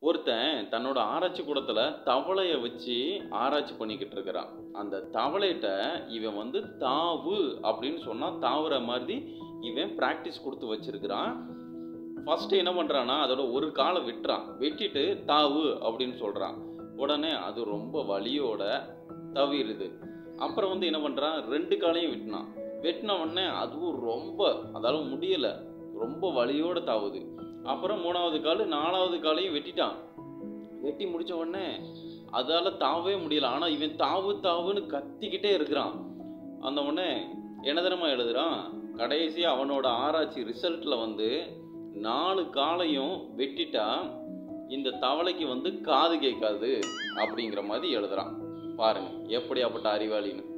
ஒருத்தன் தன்னோட ஆராய்ச்சி கூடத்தில் தவளையை வச்சு ஆராய்ச்சி பண்ணிக்கிட்டு இருக்கிறான் அந்த தவளைகிட்ட இவன் வந்து தாவு அப்படின்னு சொன்னால் தாவுற மாதிரி இவன் ப்ராக்டிஸ் கொடுத்து வச்சிருக்கிறான் ஃபஸ்ட்டு என்ன பண்ணுறான்னா அதோட ஒரு காலை வெட்டுறான் வெட்டிட்டு தாவு அப்படின்னு சொல்கிறான் உடனே அது ரொம்ப வலியோட தவிருது அப்புறம் வந்து என்ன பண்ணுறான் ரெண்டு காலையும் வெட்டினான் வெட்டின உடனே அதுவும் ரொம்ப அதால முடியலை ரொம்ப வலியோட தாவுது அப்புறம் மூணாவது கால் நாலாவது காலையும் வெட்டிட்டான் வெட்டி முடிச்ச உடனே அதால தாவவே முடியல ஆனால் இவன் தாவு தாவுன்னு கத்திக்கிட்டே இருக்கிறான் அந்த உடனே என்ன தினமா எழுதுறான் கடைசி அவனோட ஆராய்ச்சி ரிசல்ட்டில் வந்து நாலு காலையும் வெட்டிட்டா இந்த தவளைக்கு வந்து காது கேட்காது அப்படிங்கிற மாதிரி எழுதுறான் பாருங்க எப்படியாப்பட்ட அறிவாளின்னு